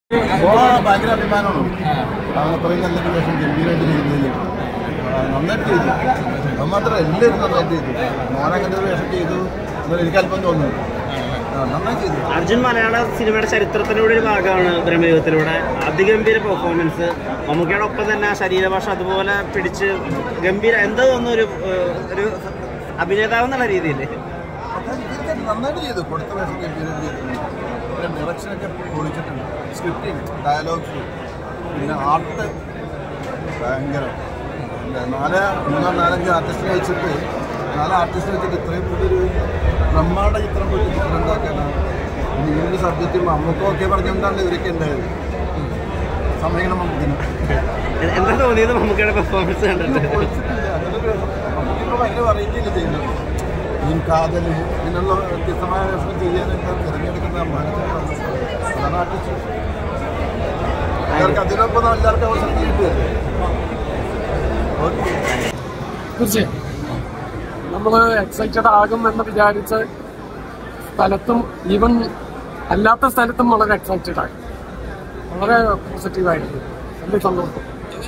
ഓ ഭയങ്കര അഭിമാനമാണ് അവൻ അത്രയും നല്ലൊരു വേഷം ഗംഭീരമായിട്ട് ചെയ്യുന്നതിൽ നന്നായിട്ട് ചെയ്തു അത് മാത്രമല്ല എല്ലാവരും നന്നായിട്ട് ചെയ്തു മോനങ്ങനെ ഒരു വേഷം ചെയ്തു എന്നാൽ എനിക്ക് അല്പം തോന്നുന്നു ആ, നന്നായി ചെയ്തു അർജുൻ മലയാള സിനിമയുടെ ചരിത്രത്തിലൂടെ ഒരു ഭാഗമാണ് ബ്രഹ്മയുഗത്തിലൂടെ അതിഗംഭീര പെർഫോമൻസ് മമ്മൂക്കയുടെ ഒപ്പം തന്നെ ആ ശരീരഭാഷ അതുപോലെ പിടിച്ച് ഗംഭീര എന്താ തോന്നുന്നു ഒരു ഏഹ്, ഒരു അഭിനേതാവ് എന്നുള്ള രീതിയിൽ അതായത് തീർച്ചയായിട്ടും നന്നായിട്ട് ചെയ്തു കൊടുത്ത വേഷം ഗംഭീരമായിട്ട് ചെയ്തിട്ടുണ്ട് പിന്നെ ഡയറക്ഷനൊക്കെ പൊളിച്ചിട്ടുണ്ട് സ്ക്രിപ്റ്റിംഗ് ഡയലോഗ്സ് പിന്നെ ആർട്ട് ഭയങ്കര പിന്നെ നാല് മൂന്നോ നാലഞ്ച് ആർട്ടിസ്റ്റിനെ വെച്ചിട്ട് നാല് ആർട്ടിസ്റ്റിനെ വെച്ചിട്ട് ഇത്രയും വലിയൊരു ബ്രഹ്മാണ്ട ചിത്രം പോയിട്ട് ചിത്രം ഉണ്ടാക്കാനാണ് പിന്നെ ഈ ഒരു സബ്ജക്റ്റ് മമ്മൂക്കൊക്കെ പറഞ്ഞുകൊണ്ടാണ് ഇവരൊക്കെ ഉണ്ടായത് സമയങ്ങളും മമ്മൂക്കിന് എന്താ തോന്നിയത് മമ്മൂക്കയുടെ പെർഫോമൻസ് കണ്ടിട്ട് പൊളിച്ചിട്ടില്ല അങ്ങനെ ഒരു മമ്മൂക്കിപ്പോൾ ഭയങ്കര വെറൈറ്റി അല്ലേ ചെയ്യുന്നത് ഈ കാതൽ പിന്നുള്ള വ്യത്യസ്തമായ വേഷം ചെയ്യാനൊക്കെ തിരഞ്ഞെടുക്കുന്ന അതാണ് ആർട്ടിസ്റ്റ് എല്ലാവർക്കും അതിനൊപ്പം എല്ലാവർക്കും അവസരം കിട്ടുമല്ലേ ഓക്കെ തീർച്ചയായും നമ്മൾ എക്സൈറ്റഡ് ആകും എന്ന് വിചാരിച്ച് സ്ഥലത്തും ഈവൻ അല്ലാത്ത സ്ഥലത്തും വളരെ എക്സൈറ്റഡ് ആയി വളരെ പോസിറ്റീവായിരുന്നു വലിയ സന്തോഷം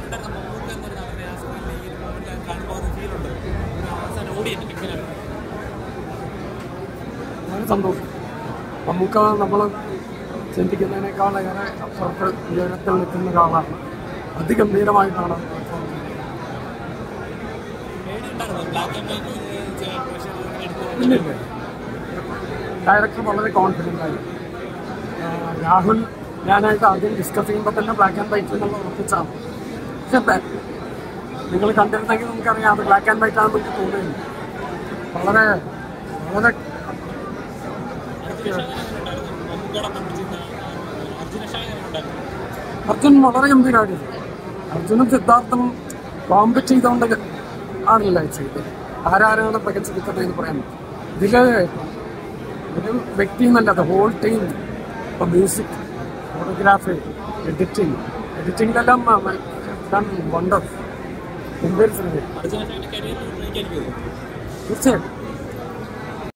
വളരെ സന്തോഷം നമുക്ക് നമ്മൾ ചിന്തിക്കുന്നതിനേക്കാളേറെ അപ്പുറത്ത് ഉയരത്തിൽ നിൽക്കുന്ന ഒരാളാണ് അതിഗംഭീരമായിട്ടാണ് perform ചെയ്യുന്നത്. ഇല്ലില്ല ഡയറക്ടർ വളരെ കോൺഫിഡൻ്റ് ആയി ആ, രാഹുൽ ഞാനായിട്ട് ആദ്യം ഡിസ്കസ് ചെയ്യുമ്പോൾ തന്നെ ബ്ലാക്ക് ആൻഡ് വൈറ്റ് എന്നുള്ള ഉറപ്പിച്ചാണ് പക്ഷെ ബ- നിങ്ങൾ കണ്ടിരുന്നെങ്കിൽ നമുക്കറിയാം അത് ബ്ലാക്ക് ആൻഡ് വൈറ്റ് ആണെന്ന് എനിക്ക് തോന്നുന്നു വളരെ വളരെ അർജുൻ വളരെ ഗംഭീരമായിട്ട് അർജുനും സിദ്ധാർത്ഥും കോമ്പറ്റ് ചെയ്തുകൊണ്ട് ആണല്ലോ ചെയ്തത് ആരാരാണ് മികച്ച നിൽക്കുന്നതെന്ന് പറയാൻ ഇതില് ഒരു വ്യക്തി എന്നല്ല ഹോൾ ടീം ഇപ്പൊ മ്യൂസിക് ഫോട്ടോഗ്രാഫി എഡിറ്റിംഗ് എഡിറ്റിംഗിലെല്ലാം വണ്ടർ ഗംഭീര സിനിമ തീർച്ചയായും